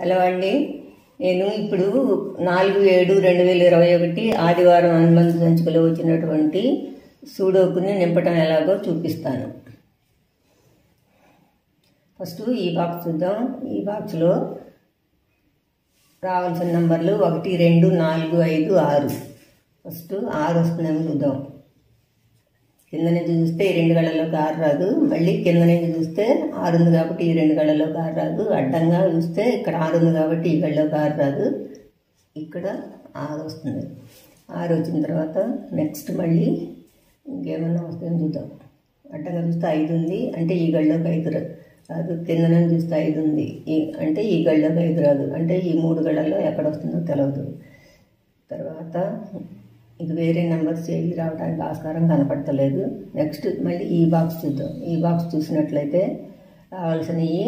Hello అండి నేను ఇప్పుడు నాలుగు ఏడు రెండు వేల ఇరవై ఒకటి ఆదివారం అనుబంధ సంచికలో వచ్చినటువంటి సూడోకుని నింపటం ఎలాగో చూపిస్తాను ఫస్ట్ ఈ బాక్స్ చూద్దాం ఈ బాక్స్లో రావాల్సిన నంబర్లు ఒకటి రెండు నాలుగు ఐదు ఆరు ఫస్ట్ ఆరు వస్తుందేమో చూద్దాం కింద నుంచి చూస్తే ఈ రెండు గళ్ళలోకి ఆరు రాదు మళ్ళీ కింద నుంచి చూస్తే ఆరు ఉంది కాబట్టి ఈ రెండు గళ్ళలోకి ఆరు రాదు అడ్డంగా చూస్తే ఇక్కడ ఆరు ఉంది కాబట్టి ఈ గళ్ళలోకి ఆరు రాదు ఇక్కడ ఆరు వస్తుంది ఆరు వచ్చిన తర్వాత నెక్స్ట్ మళ్ళీ ఇంకేమన్నా వస్తుందని చూద్దాం అడ్డంగా చూస్తే ఐదు ఉంది అంటే ఈ గళ్ళలోకి ఐదు రా- రాదు కింద నుంచి చూస్తే ఐదు ఉంది ఈ అంటే ఈ గళ్ళలోకి ఐదు రాదు అంటే ఈ మూడు గళ్ళల్లో ఎక్కడ వస్తుందో తెలియదు తర్వాత ఇది వేరే నెంబర్స్ ఏవి రావడానికి ఆస్కారం కనపడతలేదు నెక్స్ట్ మళ్ళీ ఈ బాక్స్ చూద్దాం ఈ బాక్స్ చూసినట్లయితే రావాల్సినవి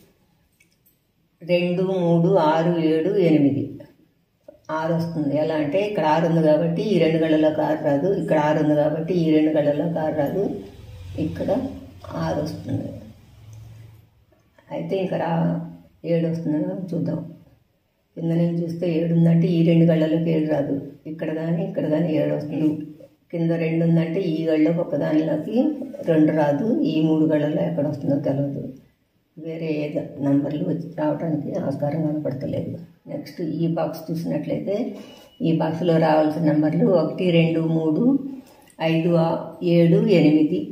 రెండు మూడు ఆరు ఏడు ఎనిమిది ఆరు వస్తుంది ఎలా అంటే ఇక్కడ ఆరు ఉంది కాబట్టి ఈ రెండు గళ్ళలోకి ఆరు రాదు ఇక్కడ ఆరు ఉంది కాబట్టి ఈ రెండు గళ్ళలోకి ఆరు రాదు ఇక్కడ ఆరు వస్తుంది అయితే ఇంకా రా ఏడు వస్తుందో చూద్దాం కింద నుంచి చూస్తే ఏడు ఉందంటే ఈ రెండు గళ్ళలోకి ఏడు రాదు ఇక్కడ కానీ ఇక్కడ కానీ ఏడు వస్తుంది కింద రెండు ఉందంటే ఈ గళ్ళకి ఒక దానిలోకి రెండు రాదు ఈ మూడు గళ్ళలో ఎక్కడ వస్తుందో తెలియదు వేరే ఏ నంబర్లు వచ్చి రావడానికి ఆస్కారం కనపడతలేదు నెక్స్ట్ ఈ బాక్స్ చూసినట్లయితే ఈ బాక్స్లో రావాల్సిన నంబర్లు ఒకటి రెండు మూడు ఐదు ఆ- ఏడు ఎనిమిది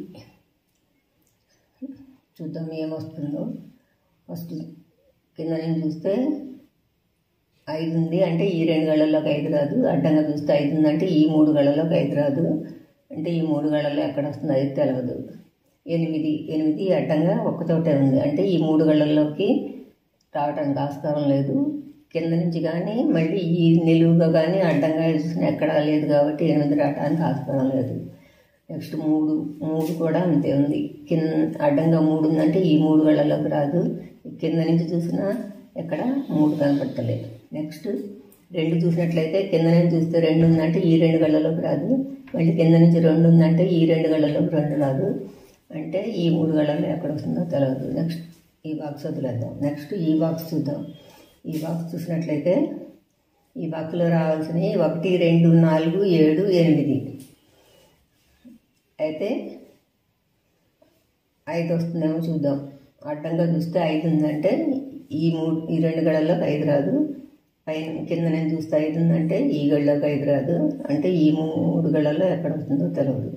చూద్దాం ఏమొస్తుందో ఫస్ట్ కింద నుంచి చూస్తే ఐదు ఉంది అంటే ఈ రెండు గళ్ళలోకి ఐదు రాదు అడ్డంగా చూస్తే ఐదు ఉందంటే ఈ మూడు గళ్ళలోకి ఐదు రాదు అంటే ఈ మూడు గళ్ళలో ఎక్కడ వస్తుంది అది తెలియదు ఎనిమిది ఎనిమిది అడ్డంగా ఒక్కతోటే ఉంది అంటే ఈ మూడు గళ్ళల్లోకి రావడానికి ఆస్కారం లేదు కింద నుంచి కానీ మళ్ళీ ఈ నిలువుగా కానీ అడ్డంగా చూసిన ఎక్కడా లేదు కాబట్టి ఎనిమిది రావడానికి ఆస్కారం లేదు నెక్స్ట్ మూడు మూడు కూడా అంతే ఉంది కింద అడ్డంగా మూడు ఉందంటే ఈ మూడు గళ్ళలోకి రాదు కింద నుంచి చూసినా ఎక్కడ మూడు కనపడతలేదు నెక్స్ట్ రెండు చూసినట్లయితే కింద నుంచి చూస్తే రెండు ఉందంటే ఈ రెండు గళ్ళలోకి రాదు మళ్ళీ కింద నుంచి రెండు ఉందంటే ఈ రెండు గళ్ళలోకి రెండు రాదు అంటే ఈ మూడు గళ్ళలో ఎక్కడ వస్తుందో తెలియదు నెక్స్ట్ ఈ బాక్స్ వదిలేద్దాం నెక్స్ట్ ఈ బాక్స్ చూద్దాం ఈ బాక్స్ చూసినట్లయితే ఈ బాక్స్లో రావాల్సినవి ఒకటి రెండు నాలుగు ఏడు ఎనిమిది అయితే ఐదు వస్తుందేమో చూద్దాం అడ్డంగా చూస్తే ఐదు ఉందంటే ఈ మూడు ఈ రెండు గళ్ళలోకి ఐదు రాదు పైన కింద నేను చూస్తే ఐదు ఉందంటే ఈ గళ్ళలోకి ఐదు రాదు అంటే ఈ మూడు గళ్ళలో ఎక్కడ వస్తుందో తెలియదు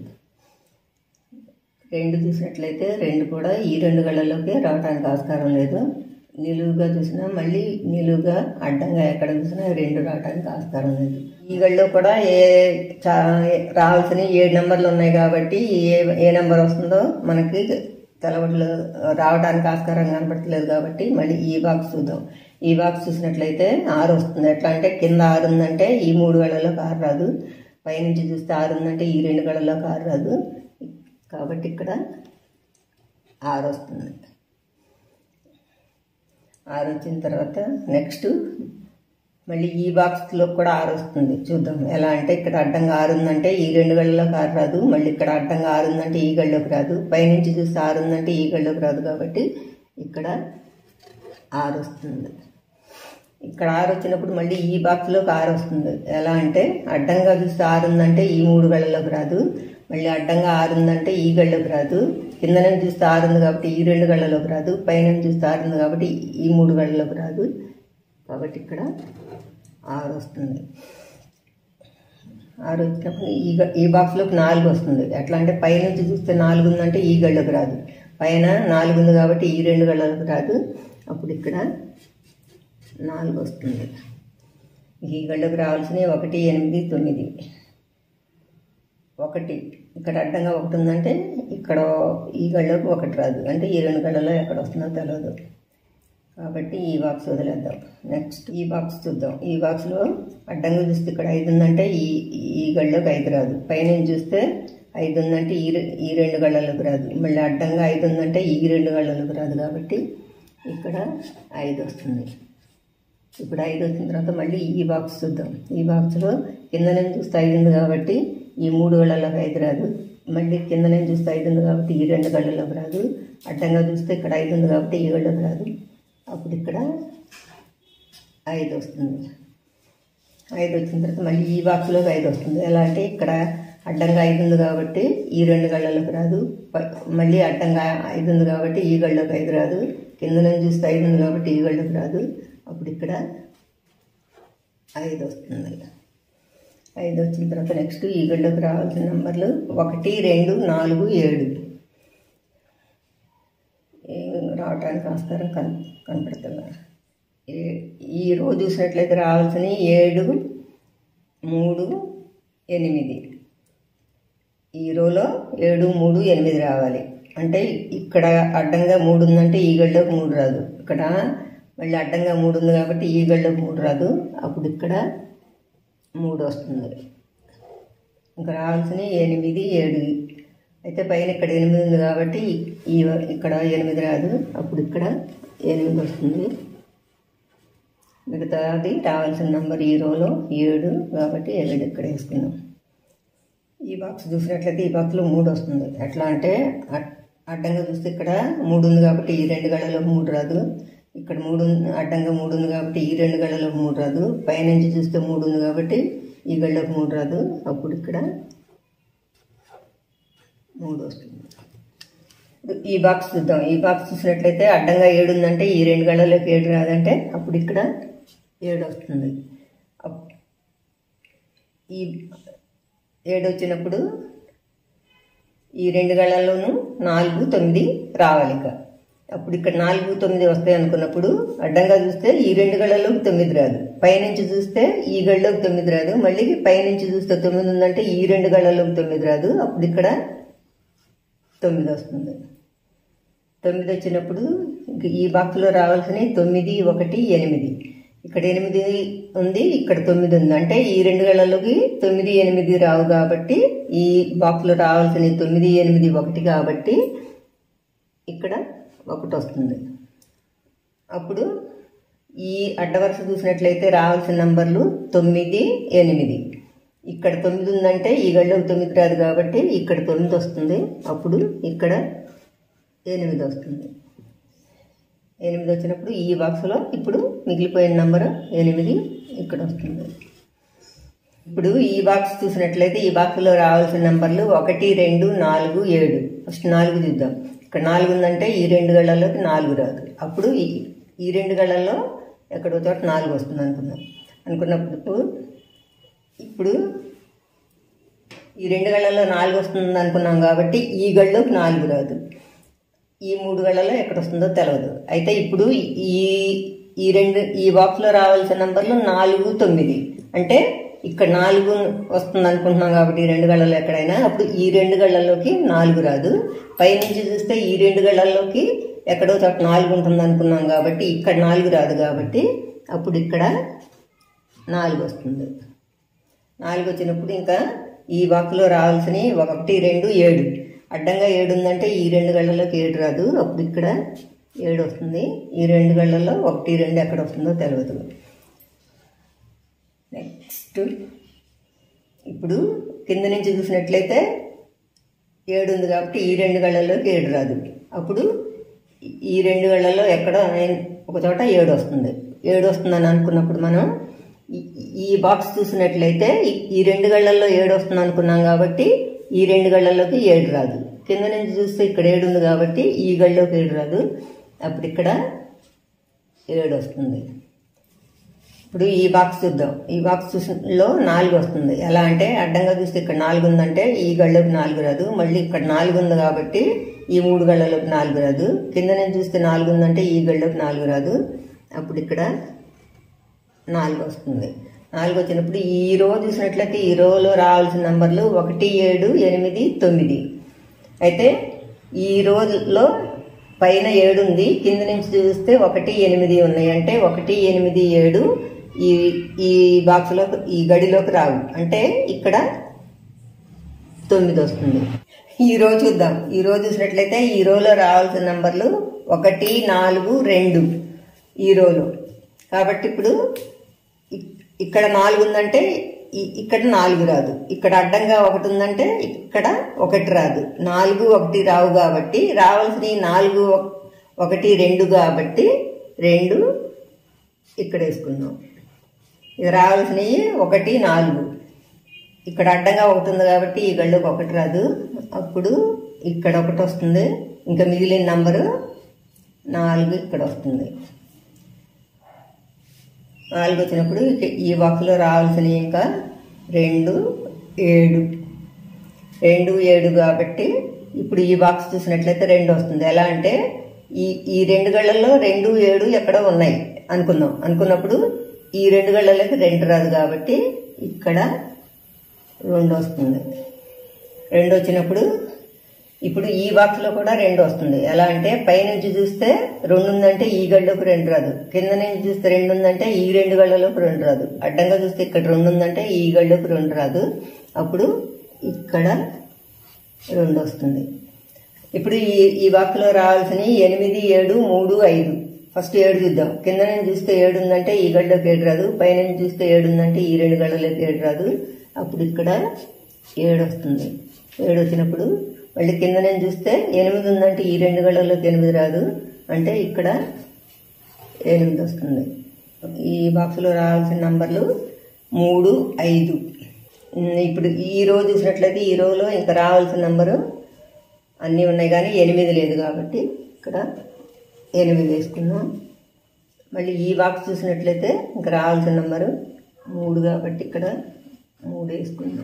రెండు చూసినట్లయితే రెండు కూడా ఈ రెండు గళ్ళలోకి రావడానికి ఆస్కారం లేదు నిలువుగా చూసినా మళ్ళీ నిలువుగా అడ్డంగా ఎక్కడ చూసినా రెండు రావడానికి ఆస్కారం లేదు ఈ గళ్ళలో కూడా ఏ చా రావాల్సిన ఏడు నెంబర్లు ఉన్నాయి కాబట్టి ఏ ఏ నెంబర్ వస్తుందో మనకి తెలవట్లు రావడానికి ఆస్కారం కనపడట్లేదు కాబట్టి మళ్ళీ ఈ బాక్స్ చూద్దాం ఈ బాక్స్ చూసినట్లయితే ఆరు వస్తుంది ఎట్లా అంటే కింద ఆరు ఉందంటే ఈ మూడు గళ్ళలోకి ఆరు రాదు పైనుంచి చూస్తే ఆరు ఉందంటే ఈ రెండు గళ్ళలోకి ఆరు రాదు కాబట్టి ఇక్కడ ఆరు వస్తుంది ఆరు వచ్చిన తర్వాత నెక్స్ట్ మళ్ళీ ఈ బాక్స్లో కూడా ఆరు వస్తుంది చూద్దాం ఎలా అంటే ఇక్కడ అడ్డంగా ఆరు ఉందంటే ఈ రెండు గళ్ళలోకి ఆరు రాదు మళ్ళీ ఇక్కడ అడ్డంగా ఆరు ఉందంటే ఈ గళ్ళలోకి రాదు పైనుంచి చూస్తే ఆరు ఉందంటే ఈ గళ్ళలోకి రాదు కాబట్టి ఇక్కడ ఆరు వస్తుంది ఇక్కడ ఆరు వచ్చినప్పుడు మళ్ళీ ఈ బాక్స్లోకి ఆరు వస్తుంది ఎలా అంటే అడ్డంగా చూస్తే ఆరు ఉందంటే ఈ మూడు గళ్ళలోకి రాదు మళ్ళీ అడ్డంగా ఆరు ఉందంటే ఈ గళ్ళలోకి రాదు కింద నుంచి చూస్తే ఆరు ఉంది కాబట్టి ఈ రెండు గళ్ళలోకి రాదు పైన నుంచి చూస్తే ఆరు ఉంది కాబట్టి ఈ మూడు గళ్ళలోకి రాదు కాబట్టి ఇక్కడ ఆరు వస్తుంది ఆరు వచ్చినప్పుడు ఈ గ- ఈ బాక్స్లోకి నాలుగు వస్తుంది ఎట్లా అంటే పైనుంచి చూస్తే నాలుగు ఉందంటే ఈ గళ్ళకి రాదు పైన నాలుగు ఉంది కాబట్టి ఈ రెండు గళ్ళకి రాదు అప్పుడు ఇక్కడ నాలుగు వస్తుంది ఈ గళ్ళకి రావాల్సినవి ఒకటి ఎనిమిది తొమ్మిది ఒకటి ఇక్కడ అడ్డంగా ఒకటి ఉందంటే ఇక్కడ ఈ గళ్ళకు ఒకటి రాదు అంటే ఈ రెండు గళ్ళలో ఎక్కడ వస్తుందో తెలియదు కాబట్టి ఈ బాక్స్ వదిలేద్దాం నెక్స్ట్ ఈ బాక్స్ చూద్దాం ఈ బాక్స్లో అడ్డంగా చూస్తే ఇక్కడ ఐదు ఉందంటే ఈ ఈ గళ్ళలోకి ఐదు రాదు పైన చూస్తే ఐదు ఉందంటే ఈ రె- ఈ రెండు గళ్ళలోకి రాదు మళ్ళీ అడ్డంగా ఐదు ఉందంటే ఈ రెండు గళ్ళలోకి రాదు కాబట్టి ఇక్కడ ఐదు వస్తుంది ఇప్పుడు ఐదు వచ్చిన తర్వాత మళ్ళీ ఈ బాక్స్ చూద్దాం ఈ బాక్స్లో కింద నుంచి చూస్తే ఐదు ఉంది కాబట్టి ఈ మూడు గళ్ళలోకి ఐదు రాదు మళ్ళీ కింద నుంచి చూస్తే ఐదు ఉంది కాబట్టి ఈ రెండు గళ్ళలోకి రాదు అడ్డంగా చూస్తే ఇక్కడ ఐదు ఉంది కాబట్టి ఈ గళ్ళలోకి రాదు అప్పుడు ఇక్కడ ఐదు వస్తుంది ఐదు వచ్చిన తర్వాత మళ్ళీ ఈ బాక్స్లోకి ఐదు వస్తుంది ఎలా అంటే ఇక్కడ అడ్డంగా ఐదు ఉంది కాబట్టి ఈ రెండు గళ్ళలోకి రాదు ప- మళ్ళీ అడ్డంగా ఐదు ఉంది కాబట్టి ఈ గళ్ళలోకి ఐదు రాదు కింద నుంచి చూస్తే ఐదు ఉంది కాబట్టి ఈ గళ్ళలోకి రాదు అప్పుడు ఇక్కడ ఐదు వస్తుంది ఐదు వచ్చిన తర్వాత నెక్స్ట్ ఈ గళ్ళలోకి రావాల్సిన నెంబర్లు ఒకటి రెండు నాలుగు ఏడు ఏం రావటానికి ఆస్కారం కన్ కనపడుతున్నారు ఈ రోజు చూసినట్లయితే రావాల్సిన ఏడు మూడు ఎనిమిది ఈ రోలో ఏడు మూడు ఎనిమిది రావాలి అంటే ఇక్కడ అడ్డంగా మూడు ఉందంటే ఈ గళ్ళలోకి మూడు రాదు ఇక్కడ మళ్ళీ అడ్డంగా మూడు ఉంది కాబట్టి ఈ గళ్ళలోకి మూడు రాదు అప్పుడు ఇక్కడ మూడు వస్తుంది ఇంకా రావాల్సిన ఎనిమిది ఏడు అయితే పైన ఇక్కడ ఎనిమిది ఉంది కాబట్టి ఈ ఇక్కడ ఎనిమిది రాదు అప్పుడు ఇక్కడ ఎనిమిది వస్తుంది మిగతాది రావాల్సిన నంబర్ ఈ రోలో ఏడు కాబట్టి ఏడు ఇక్కడ వేసుకున్నాం ఈ బాక్స్ చూసినట్లయితే ఈ బాక్స్లో మూడు వస్తుంది ఎట్లా అంటే అడ్- అడ్డంగా చూస్తే ఇక్కడ మూడు ఉంది కాబట్టి ఈ రెండు గళ్ళలో మూడు రాదు ఇక్కడ మూడు ఉంది- అడ్డంగా మూడు ఉంది కాబట్టి ఈ రెండు గళ్ళలో మూడు రాదు పైనుంచి చూస్తే మూడు ఉంది కాబట్టి ఈ గళ్ళకు మూడు రాదు అప్పుడు ఇక్కడ మూడు వస్తుంది ఇప్పుడు ఈ బాక్స్ చూద్దాం ఈ బాక్స్ చూసినట్లయితే అడ్డంగా ఏడు ఉందంటే ఈ రెండు గళ్ళలోకి ఏడు రాదంటే అప్పుడు ఇక్కడ ఏడు వస్తుంది అప్- ఈ ఏడు వచ్చినప్పుడు ఈ రెండు గళ్ళల్లోనూ నాలుగు తొమ్మిది రావాలి ఇక అప్పుడు ఇక్కడ నాలుగు తొమ్మిది వస్తాయి అనుకున్నప్పుడు అడ్డంగా చూస్తే ఈ రెండు గళ్ళలోకి తొమ్మిది రాదు పైనుంచి చూస్తే ఈ గళ్ళలోకి తొమ్మిది రాదు మళ్ళీ పైనుంచి చూస్తే తొమ్మిది ఉందంటే ఈ రెండు గళ్ళలోకి తొమ్మిది రాదు అప్పుడు ఇక్కడ తొమ్మిది వస్తుంది తొమ్మిది వచ్చినప్పుడు ఇంక ఈ బాక్స్లో రావాల్సినవి తొమ్మిది ఒకటి ఎనిమిది ఇక్కడ ఎనిమిది ఉంది ఇక్కడ తొమ్మిది ఉంది అంటే ఈ రెండు గళ్ళలోకి తొమ్మిది ఎనిమిది రావు కాబట్టి ఈ బాక్స్లో రావాల్సినవి తొమ్మిది ఎనిమిది ఒకటి కాబట్టి ఇక్కడ ఒకటి వస్తుంది అప్పుడు ఈ అడ్డవరుస చూసినట్లయితే రావాల్సిన నంబర్లు తొమ్మిది ఎనిమిది ఇక్కడ తొమ్మిది ఉందంటే ఈ గళ్ళకు తొమ్మిది రాదు కాబట్టి ఇక్కడ తొమ్మిది వస్తుంది అప్పుడు ఇక్కడ ఎనిమిది వస్తుంది ఎనిమిది వచ్చినప్పుడు ఈ బాక్స్లో ఇప్పుడు మిగిలిపోయిన నంబర్ ఎనిమిది ఇక్కడ వస్తుంది ఇప్పుడు ఈ బాక్స్ చూసినట్లయితే ఈ బాక్స్లో రావాల్సిన నంబర్లు ఒకటి రెండు నాలుగు ఏడు ఫస్ట్ నాలుగు చూద్దాం ఇక్కడ నాలుగు ఉందంటే ఈ రెండు గళ్ళలోకి నాలుగు రాదు అప్పుడు ఈ ఈ రెండు గళ్ళల్లో ఎక్కడో చోట నాలుగు వస్తుంది అనుకున్నాం అనుకున్నప్పుడు ఇప్పుడు ఈ రెండు గళ్ళల్లో నాలుగు వస్తుంది అనుకున్నాం కాబట్టి ఈ గళ్ళలోకి నాలుగు రాదు ఈ మూడు గళ్ళలో ఎక్కడ వస్తుందో తెలియదు అయితే ఇప్పుడు ఈ ఈ రెండు ఈ బాక్స్లో రావాల్సిన నంబర్లు నాలుగు తొమ్మిది అంటే ఇక్కడ నాలుగు వస్తుంది అనుకుంటున్నాం కాబట్టి ఈ రెండు గళ్ళలో ఎక్కడైనా అప్పుడు ఈ రెండు గళ్ళల్లోకి నాలుగు రాదు పైనుంచి చూస్తే ఈ రెండు గళ్ళల్లోకి ఎక్కడో చోట నాలుగు ఉంటుంది అనుకున్నాం కాబట్టి ఇక్కడ నాలుగు రాదు కాబట్టి అప్పుడు ఇక్కడ నాలుగు వస్తుంది నాలుగు వచ్చినప్పుడు ఇంకా ఈ బాక్స్లో రావాల్సినవి ఒకటి రెండు ఏడు అడ్డంగా ఏడు ఉందంటే ఈ రెండు గళ్ళలోకి ఏడు రాదు అప్పుడు ఇక్కడ ఏడు వస్తుంది ఈ రెండు గళ్ళల్లో ఒకటి రెండు ఎక్కడ వస్తుందో తెలియదు నెక్స్ట్ ఇప్పుడు కింద నుంచి చూసినట్లయితే ఏడు ఉంది కాబట్టి ఈ రెండు గళ్ళల్లోకి ఏడు రాదు అప్పుడు ఈ- ఈ రెండు గళ్ళల్లో ఎక్కడో నేను- ఒక చోట ఏడు వస్తుంది ఏడు వస్తుందని అనుకున్నప్పుడు మనం ఈ- ఈ బాక్స్ చూసినట్లయితే ఈ- ఈ రెండు గళ్ళల్లో ఏడు వస్తుంది అనుకున్నాం కాబట్టి ఈ రెండు గళ్ళల్లోకి ఏడు రాదు కింద నుంచి చూస్తే ఇక్కడ ఏడు ఉంది కాబట్టి ఈ గళ్ళలోకి ఏడు రాదు అప్పుడు ఇక్కడ ఏడు వస్తుంది ఇప్పుడు ఈ బాక్స్ చూద్దాం ఈ బాక్స్ చూసిలో నాలుగు వస్తుంది ఎలా అంటే అడ్డంగా చూస్తే ఇక్కడ నాలుగు ఉందంటే ఈ గళ్ళలోకి నాలుగు రాదు మళ్ళీ ఇక్కడ నాలుగు ఉంది కాబట్టి ఈ మూడు గళ్ళలోకి నాలుగు రాదు కింద నుంచి చూస్తే నాలుగు ఉందంటే ఈ గళ్ళలోకి నాలుగు రాదు అప్పుడు ఇక్కడ నాలుగు వస్తుంది నాలుగు వచ్చినప్పుడు ఈ రో చూసినట్లయితే ఈ రోలో రావాల్సిన నంబర్లు ఒకటి ఏడు ఎనిమిది తొమ్మిది అయితే ఈ రోజులో పైన ఏడు ఉంది కింద నుంచి చూస్తే ఒకటి ఎనిమిది ఉన్నాయి అంటే ఒకటి ఎనిమిది ఏడు ఈ ఈ బాక్స్లో ఈ గడిలోకి రావు అంటే ఇక్కడ తొమ్మిది వస్తుంది ఈ రోజు చూద్దాం ఈ రోజు చూసినట్లయితే ఈ రోలో రావాల్సిన నంబర్లు ఒకటి నాలుగు రెండు ఈ రోలో కాబట్టి ఇప్పుడు ఇ- ఇక్కడ నాలుగు ఉందంటే ఇ- ఇక్కడ నాలుగు రాదు ఇక్కడ అడ్డంగా ఒకటి ఉందంటే ఇక్కడ ఒకటి రాదు నాలుగు ఒకటి రావు కాబట్టి రావాల్సిన నాలుగు ఒక- ఒకటి రెండు కాబట్టి రెండు ఇక్కడ వేసుకుందాం ఇది రావాల్సినవి ఒకటి నాలుగు ఇక్కడ అడ్డంగా ఒకటి ఉంది కాబట్టి ఈ గళ్ళకి ఒకటి రాదు అప్పుడు ఇక్కడ ఒకటి వస్తుంది ఇంకా మిగిలిన నంబరు నాలుగు ఇక్కడ వస్తుంది నాలుగు వచ్చినప్పుడు ఇక- ఈ బాక్స్లో రావాల్సినవి ఇంకా రెండు ఏడు రెండు ఏడు కాబట్టి ఇప్పుడు ఈ బాక్స్ చూసినట్లయితే రెండు వస్తుంది ఎలా అంటే ఈ ఈ రెండు గళ్ళల్లో రెండు ఏడు ఎక్కడో ఉన్నాయి అనుకుందాం అనుకున్నప్పుడు ఈ రెండు గళ్ళలోకి రెండు రాదు కాబట్టి ఇక్కడ రెండు వస్తుంది రెండు వచ్చినప్పుడు ఇప్పుడు ఈ బాక్స్లో కూడా రెండు వస్తుంది ఎలా అంటే పైనుంచి చూస్తే రెండు ఉందంటే ఈ గళ్ళలోకి రెండు రాదు కింద నుంచి చూస్తే రెండు ఉందంటే ఈ రెండు గళ్ళలోకి రెండు రాదు అడ్డంగా చూస్తే ఇక్కడ రెండు ఉందంటే ఈ గళ్ళలోకి రెండు రాదు అప్పుడు ఇక్కడ రెండు వస్తుంది ఇప్పుడు ఈ ఈ బాక్స్లో రావాల్సిన ఎనిమిది ఏడు మూడు ఐదు ఫస్ట్ ఏడు చూద్దాం కింద నుంచి చూస్తే ఏడు ఉందంటే ఈ గడ్డలోకి ఏడు రాదు పైన నుంచి చూస్తే ఏడు ఉందంటే ఈ రెండు గళ్ళలోకి ఏడు రాదు అప్పుడు ఇక్కడ ఏడు వస్తుంది ఏడు వచ్చినప్పుడు మళ్ళీ కింద నుంచి చూస్తే ఎనిమిది ఉందంటే ఈ రెండు గళ్ళలోకి ఎనిమిది రాదు అంటే ఇక్కడ ఎనిమిది వస్తుంది ఈ బాక్స్లో రావాల్సిన నంబర్లు మూడు ఐదు ఉమ్, ఇప్పుడు ఈ రోజు చూసినట్లయితే ఈ రోజులో ఇంకా రావాల్సిన నంబరు అన్నీ ఉన్నాయి కానీ ఎనిమిది లేదు కాబట్టి ఇక్కడ ఎనిమిది వేసుకుందాం మళ్ళీ ఈ బాక్స్ చూసినట్లయితే ఇంకా రావాల్సిన నంబరు మూడు కాబట్టి ఇక్కడ మూడు వేసుకుందాం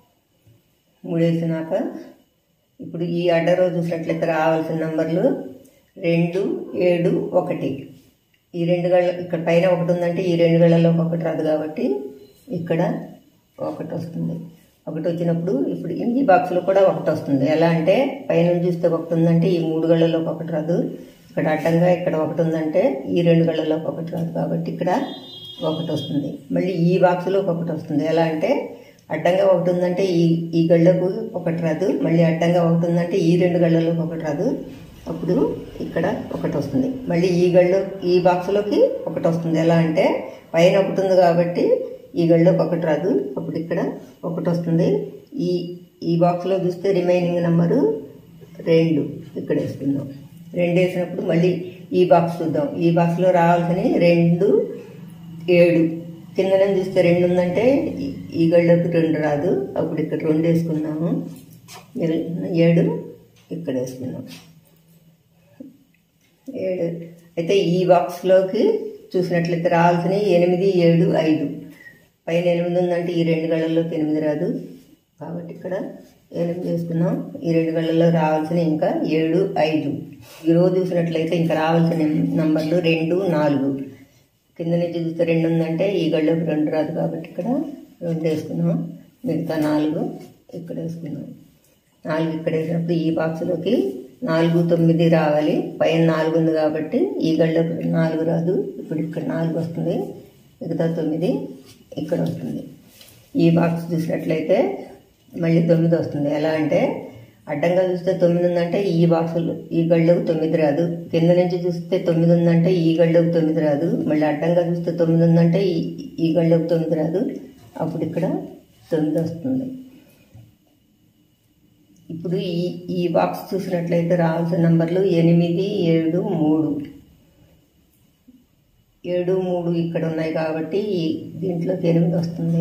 మూడు వేసినాక ఇప్పుడు ఈ అడ్డ రోజు చూసినట్లయితే రావాల్సిన నంబర్లు రెండు ఏడు ఒకటి ఈ రెండు గళ్ళ ఇక్కడ పైన ఒకటి ఉందంటే ఈ రెండు గళ్ళలో ఒకటి రాదు కాబట్టి ఇక్కడ ఒకటి వస్తుంది ఒకటి వచ్చినప్పుడు ఇప్పుడు ఈ బాక్స్లో కూడా ఒకటి వస్తుంది ఎలా అంటే పైన చూస్తే ఒకటి ఉందంటే ఈ మూడు గళ్ళలో ఒకటి రాదు ఇక్కడ అడ్డంగా ఇక్కడ ఒకటి ఉందంటే ఈ రెండు గళ్ళలో ఒకటి రాదు కాబట్టి ఇక్కడ ఒకటి వస్తుంది మళ్ళీ ఈ బాక్స్లో ఒకటి వస్తుంది ఎలా అంటే అడ్డంగా ఒకటి ఉందంటే ఈ ఈ గళ్ళకు ఒకటి రాదు మళ్ళీ అడ్డంగా ఒకటి ఉందంటే ఈ రెండు గళ్ళలో ఒకటి రాదు అప్పుడు ఇక్కడ ఒకటి వస్తుంది మళ్ళీ ఈ గళ్ళు ఈ బాక్స్లోకి ఒకటి వస్తుంది ఎలా అంటే పైన ఒకటి ఉంది కాబట్టి ఈ గళ్ళలోకి ఒకటి రాదు అప్పుడు ఇక్కడ ఒకటి వస్తుంది ఈ ఈ బాక్స్లో చూస్తే రిమైనింగ్ నెంబరు రెండు ఇక్కడ వేసుకుందాం రెండు వేసినప్పుడు మళ్ళీ ఈ బాక్స్ చూద్దాం ఈ బాక్స్లో రావాల్సిన రెండు ఏడు కింద నుంచి చూస్తే రెండు ఉందంటే ఈ- ఈ గళ్ళకి రెండు రాదు అప్పుడు ఇక్కడ రెండు వేసుకున్నాము మిగిలిన ఏడు ఇక్కడ వేసుకున్నాం ఏడు అయితే ఈ బాక్స్లోకి చూసినట్లయితే రావాల్సినవి ఎనిమిది ఏడు ఐదు పైన ఎనిమిది ఉందంటే ఈ రెండు గళ్ళల్లోకి ఎనిమిది రాదు కాబట్టి ఇక్కడ ఎనిమిది వేసుకున్నాం ఈ రెండు గళ్ళల్లో రావాల్సిన ఇంకా ఏడు ఐదు ఈ రోజు చూసినట్లయితే ఇంకా రావాల్సిన నంబర్లు రెండు నాలుగు కింద నుంచి చూస్తే రెండు ఉందంటే ఈ గళ్ళకి రెండు రాదు కాబట్టి ఇక్కడ రెండు వేసుకున్నాం మిగతా నాలుగు ఇక్కడ వేసుకున్నాం నాలుగు ఇక్కడ వేసినప్పుడు ఈ బాక్స్లోకి నాలుగు తొమ్మిది రావాలి పైన నాలుగు ఉంది కాబట్టి ఈ గళ్ళకి నాలుగు రాదు ఇప్పుడు ఇక్కడ నాలుగు వస్తుంది మిగతా తొమ్మిది ఇక్కడ వస్తుంది ఈ బాక్స్ చూసినట్లయితే మళ్ళీ తొమ్మిది వస్తుంది ఎలా అంటే అడ్డంగా చూస్తే తొమ్మిది ఉందంటే ఈ బాక్సులు ఈ గళ్ళకు తొమ్మిది రాదు కింద నుంచి చూస్తే తొమ్మిది ఉందంటే ఈ గళ్ళకు తొమ్మిది రాదు మళ్ళీ అడ్డంగా చూస్తే తొమ్మిది ఉందంటే ఈ ఈ గళ్ళకు తొమ్మిది రాదు అప్పుడు ఇక్కడ తొమ్మిది వస్తుంది ఇప్పుడు ఈ ఈ బాక్స్ చూసినట్లయితే రావాల్సిన నంబర్లు ఎనిమిది ఏడు మూడు ఏడు మూడు ఇక్కడ ఉన్నాయి కాబట్టి ఈ- దీంట్లోకి ఎనిమిది వస్తుంది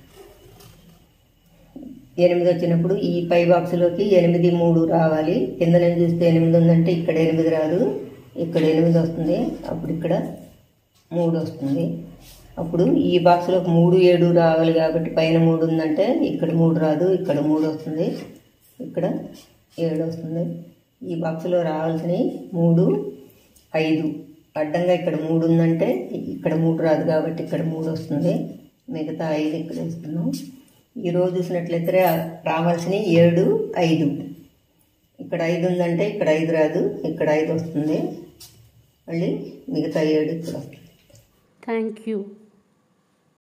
ఎనిమిది వచ్చినప్పుడు ఈ పై బాక్స్లోకి ఎనిమిది మూడు రావాలి కింద నుంచి చూస్తే ఎనిమిది ఉందంటే ఇక్కడ ఎనిమిది రాదు ఇక్కడ ఎనిమిది వస్తుంది అప్పుడు ఇక్కడ మూడు వస్తుంది అప్పుడు ఈ బాక్స్లోకి మూడు ఏడు రావాలి కాబట్టి పైన మూడు ఉందంటే ఇక్కడ మూడు రాదు ఇక్కడ మూడు వస్తుంది ఇక్కడ ఏడు వస్తుంది ఈ బాక్స్లో రావాల్సినవి మూడు ఐదు అడ్డంగా ఇక్కడ మూడు ఉందంటే ఇక్కడ మూడు రాదు కాబట్టి ఇక్కడ మూడు వస్తుంది మిగతా ఐదు ఇక్కడ వేసుకున్నాం ఈ రోజు చూసినట్లయితే రా- రావాల్సినవి ఏడు ఐదు ఇక్కడ ఐదు ఉందంటే ఇక్కడ ఐదు రాదు ఇక్కడ ఐదు వస్తుంది మళ్ళీ మిగతా ఏడు ఇక్కడ వస్తుంది Thank you.